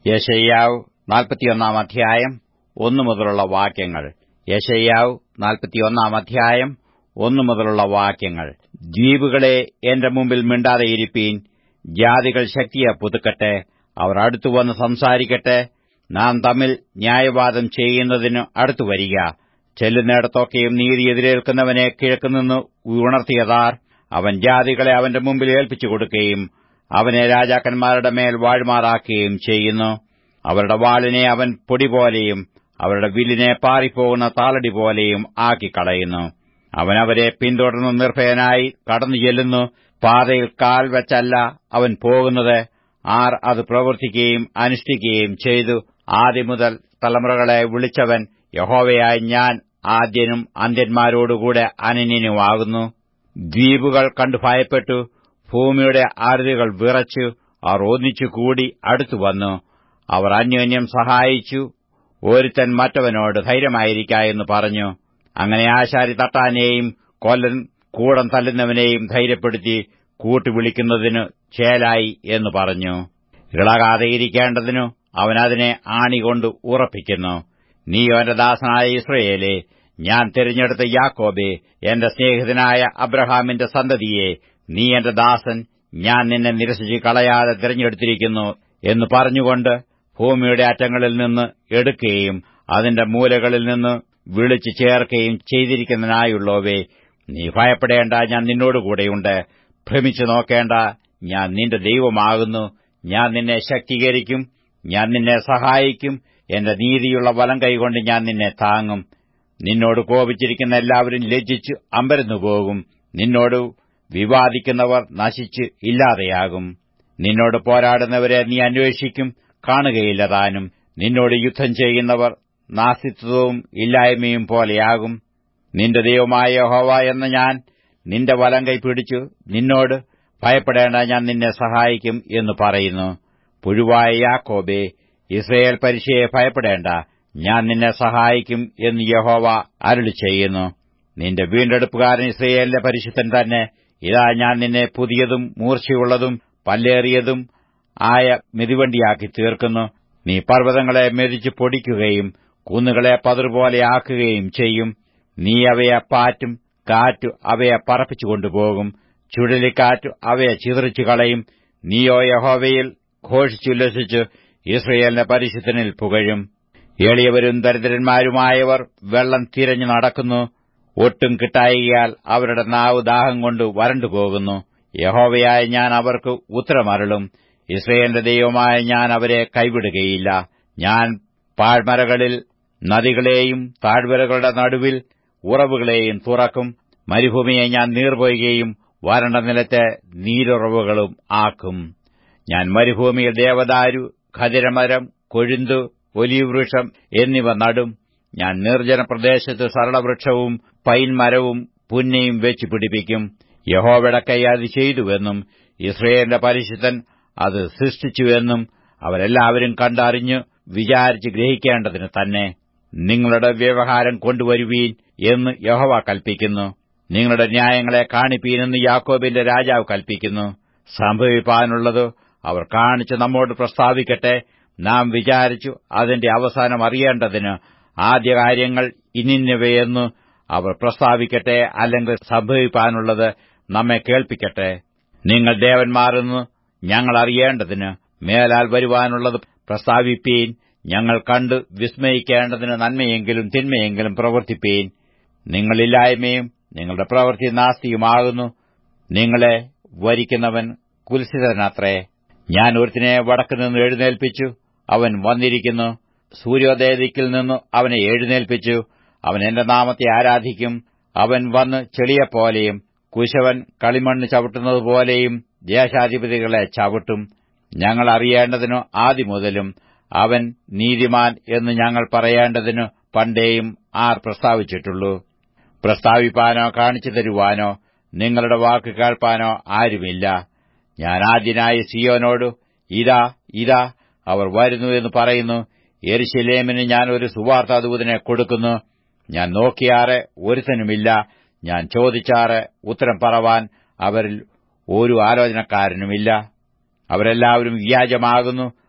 യശയ്യാവ് നാൽപ്പത്തിയൊന്നാം അധ്യായം ഒന്നു മുതലുള്ള വാക്യങ്ങൾ യശയ്യാവ് നാൽപ്പത്തിയൊന്നാം അധ്യായം ഒന്നു മുതലുള്ള വാക്യങ്ങൾ ദ്വീപുകളെ എന്റെ മുമ്പിൽ മിണ്ടാതെയിരിപ്പീൻ ജാതികൾ ശക്തിയെ പുതുക്കട്ടെ അവർ അടുത്തുവന്ന് സംസാരിക്കട്ടെ നാം തമ്മിൽ ന്യായവാദം ചെയ്യുന്നതിന് അടുത്തു വരിക ചെല്ലുന്നിടത്തൊക്കെയും നീതി എതിരേൽക്കുന്നവനെ കിഴക്കുനിന്ന് ഉണർത്തിയതാർ അവൻ ജാതികളെ അവന്റെ മുമ്പിൽ ഏൽപ്പിച്ചു കൊടുക്കുകയും അവനെ രാജാക്കന്മാരുടെ മേൽ വാഴ്മാറാക്കുകയും ചെയ്യുന്നു അവരുടെ വാളിനെ അവൻ പൊടിപോലെയും അവരുടെ വില്ലിനെ പാറിപ്പോകുന്ന താളടി പോലെയും ആക്കിക്കളയുന്നു അവൻ അവരെ പിന്തുടർന്ന് നിർഭയനായി കടന്നു ചെല്ലുന്നു പാതയിൽ കാൽ വെച്ചല്ല അവൻ പോകുന്നത് ആർ അത് പ്രവർത്തിക്കുകയും അനുഷ്ഠിക്കുകയും ചെയ്തു ആദ്യം മുതൽ തലമുറകളെ വിളിച്ചവൻ യഹോവയായി ഞാൻ ആദ്യനും അന്ത്യന്മാരോടുകൂടെ അനന്യനുമാകുന്നു ദ്വീപുകൾ കണ്ടു ഭയപ്പെട്ടു ഭൂമിയുടെ ആരുതികൾ വിറച്ചു അവർ ഒന്നിച്ചുകൂടി അടുത്തു വന്നു അവർ അന്യോന്യം സഹായിച്ചു ഒരുത്തൻ മറ്റവനോട് ധൈര്യമായിരിക്ക എന്ന് പറഞ്ഞു അങ്ങനെ ആശാരി തട്ടാനെയും കൊല്ലൻ കൂടം തല്ലുന്നവനെയും ധൈര്യപ്പെടുത്തി കൂട്ടുവിളിക്കുന്നതിനു ചേലായി എന്ന് പറഞ്ഞു ഇളകാതെ ഇരിക്കേണ്ടതിനു അവനതിനെ ആണികൊണ്ട് ഉറപ്പിക്കുന്നു നീ അവന്റെ ദാസനായ ഇസ്രയേലെ ഞാൻ തിരഞ്ഞെടുത്ത യാക്കോബെ എന്റെ സ്നേഹിതനായ അബ്രഹാമിന്റെ സന്തതിയെ നീ എന്റെ ദാസൻ ഞാൻ നിന്നെ നിരസിച്ച് കളയാതെ തിരഞ്ഞെടുത്തിരിക്കുന്നു എന്ന് പറഞ്ഞുകൊണ്ട് ഭൂമിയുടെ അറ്റങ്ങളിൽ നിന്ന് എടുക്കുകയും അതിന്റെ മൂലകളിൽ നിന്ന് വിളിച്ചു ചേർക്കുകയും ചെയ്തിരിക്കുന്നതിനായുള്ളവേ നീ ഭയപ്പെടേണ്ട ഞാൻ നിന്നോടുകൂടെയുണ്ട് ഭ്രമിച്ചു നോക്കേണ്ട ഞാൻ നിന്റെ ദൈവമാകുന്നു ഞാൻ നിന്നെ ശക്തീകരിക്കും ഞാൻ നിന്നെ സഹായിക്കും എന്റെ നീതിയുള്ള വലം കൈകൊണ്ട് ഞാൻ നിന്നെ താങ്ങും നിന്നോട് കോപിച്ചിരിക്കുന്ന എല്ലാവരും ലജ്ജിച്ച് അമ്പരന്നു പോകും നിന്നോട് വിവാദിക്കുന്നവർ നശിച്ച് ഇല്ലാതെയാകും നിന്നോട് പോരാടുന്നവരെ നീ അന്വേഷിക്കും കാണുകയില്ല താനും നിന്നോട് യുദ്ധം ചെയ്യുന്നവർ നാസിത്വവും ഇല്ലായ്മയും പോലെയാകും നിന്റെ ദൈവമായ യഹോവ എന്ന ഞാൻ നിന്റെ വലം കൈ പിടിച്ചു നിന്നോട് ഭയപ്പെടേണ്ട ഞാൻ നിന്നെ സഹായിക്കും എന്ന് പറയുന്നു പുഴുവായ യാക്കോബെ ഇസ്രയേൽ പരിശയെ ഭയപ്പെടേണ്ട ഞാൻ നിന്നെ സഹായിക്കും എന്ന് യഹോവ അരുളി ചെയ്യുന്നു നിന്റെ വീണ്ടെടുപ്പുകാരൻ ഇസ്രയേലിന്റെ പരിശുദ്ധൻ തന്നെ ഇതാ ഞാൻ നിന്നെ പുതിയതും മൂർച്ചയുള്ളതും പല്ലേറിയതും ആയ മെതിവണ്ടിയാക്കി തീർക്കുന്നു നീ പർവ്വതങ്ങളെ മെതിച്ചു പൊടിക്കുകയും കുന്നുകളെ പതിർപോലെ ആക്കുകയും ചെയ്യും നീ അവയെ പാറ്റും കാറ്റു അവയെ പറപ്പിച്ചുകൊണ്ടുപോകും ചുഴലിക്കാറ്റു അവയെ ചിതറിച്ചു കളയും നീയോ യഹോവയിൽ ഘോഷിച്ചുല്ലസിച്ച് ഇസ്രയേലിന്റെ പരിശുദ്ധനിൽ പുകഴും എളിയവരും ദരിദ്രന്മാരുമായവർ വെള്ളം തിരഞ്ഞു നടക്കുന്നു ഒട്ടും കിട്ടായികയാൽ അവരുടെ നാവ് ദാഹം കൊണ്ട് വരണ്ടുപോകുന്നു യഹോവയായ ഞാൻ അവർക്ക് ഉത്തരമരുളും ഇസ്രയേലിന്റെ ദൈവമായ ഞാൻ അവരെ കൈവിടുകയില്ല ഞാൻ പാഴ്മരകളിൽ നദികളെയും താഴ്വരകളുടെ നടുവിൽ ഉറവുകളെയും തുറക്കും മരുഭൂമിയെ ഞാൻ നീർപൊയ്യുകയും വരണ്ട നിലത്തെ നീരുറവുകളും ആക്കും ഞാൻ മരുഭൂമിയിൽ ദേവദാരു ഖതിരമരം കൊഴുന്തു ഒലിവൃക്ഷം എന്നിവ നടും ഞാൻ നിർജ്ജന പ്രദേശത്ത് സരളവൃക്ഷവും പൈൻമരവും പുന്നയും വെച്ചു പിടിപ്പിക്കും യഹോവയുടെ കൈ അത് ചെയ്തുവെന്നും ഇസ്രയേലിന്റെ പരിശുദ്ധൻ അത് സൃഷ്ടിച്ചുവെന്നും അവരെല്ലാവരും കണ്ടറിഞ്ഞു വിചാരിച്ച് ഗ്രഹിക്കേണ്ടതിന് തന്നെ നിങ്ങളുടെ വ്യവഹാരം കൊണ്ടുവരുവീൻ എന്ന് യഹോവ കൽപ്പിക്കുന്നു നിങ്ങളുടെ ന്യായങ്ങളെ കാണിപ്പീനെന്ന് യാക്കോബിന്റെ രാജാവ് കൽപ്പിക്കുന്നു സംഭവിപ്പാനുള്ളത് അവർ കാണിച്ച് നമ്മോട് പ്രസ്താവിക്കട്ടെ നാം വിചാരിച്ചു അതിന്റെ അവസാനം അറിയേണ്ടതിന് ആദ്യ കാര്യങ്ങൾ ഇന്നിന്നവയെന്ന് അവർ പ്രസ്താവിക്കട്ടെ അല്ലെങ്കിൽ സംഭവിപ്പാനുള്ളത് നമ്മെ കേൾപ്പിക്കട്ടെ നിങ്ങൾ ദേവന്മാരെന്ന് ഞങ്ങൾ അറിയേണ്ടതിന് മേലാൽ വരുവാനുള്ളത് പ്രസ്താവിപ്പീൻ ഞങ്ങൾ കണ്ട് വിസ്മയിക്കേണ്ടതിന് നന്മയെങ്കിലും തിന്മയെങ്കിലും പ്രവർത്തിപ്പീൻ നിങ്ങളില്ലായ്മയും നിങ്ങളുടെ പ്രവൃത്തി നാസ്തിയുമാകുന്നു നിങ്ങളെ വരിക്കുന്നവൻ കുൽസിതനത്രേ ഞാൻ ഒരുത്തിനെ വടക്കുനിന്ന് എഴുന്നേൽപ്പിച്ചു അവൻ വന്നിരിക്കുന്നു സൂര്യോദയദിക്കിൽ നിന്ന് അവനെ എഴുന്നേൽപ്പിച്ചു അവൻ എന്റെ നാമത്തെ ആരാധിക്കും അവൻ വന്ന് ചെളിയെപ്പോലെയും കുശവൻ കളിമണ്ണ് ചവിട്ടുന്നതുപോലെയും ദേശാധിപതികളെ ചവിട്ടും ഞങ്ങൾ അറിയേണ്ടതിനു ആദ്യമുതലും അവൻ നീതിമാൻ എന്ന് ഞങ്ങൾ പറയേണ്ടതിനു പണ്ടേയും ആർ പ്രസ്താവിച്ചിട്ടുള്ളൂ പ്രസ്താവിപ്പാനോ കാണിച്ചു തരുവാനോ നിങ്ങളുടെ വാക്ക് കേൾപ്പാനോ ആരുമില്ല ഞാൻ ആദ്യനായ സിയോനോട് ഇതാ ഇതാ അവർ വരുന്നു എന്ന് പറയുന്നു എരിശിലേമിന് ഞാൻ ഒരു സുവാർത്താദൂതനെ കൊടുക്കുന്നു ഞാൻ നോക്കിയാറെ ഒരുത്തനുമില്ല ഞാൻ ചോദിച്ചാറ് ഉത്തരം പറവാൻ അവരിൽ ഒരു ആലോചനക്കാരനുമില്ല അവരെല്ലാവരും വ്യാജമാകുന്നു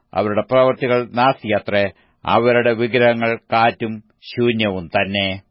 അവരുടെ പ്രവൃത്തികൾ നാസ്തിയത്രേ അവരുടെ വിഗ്രഹങ്ങൾ കാറ്റും ശൂന്യവും തന്നെ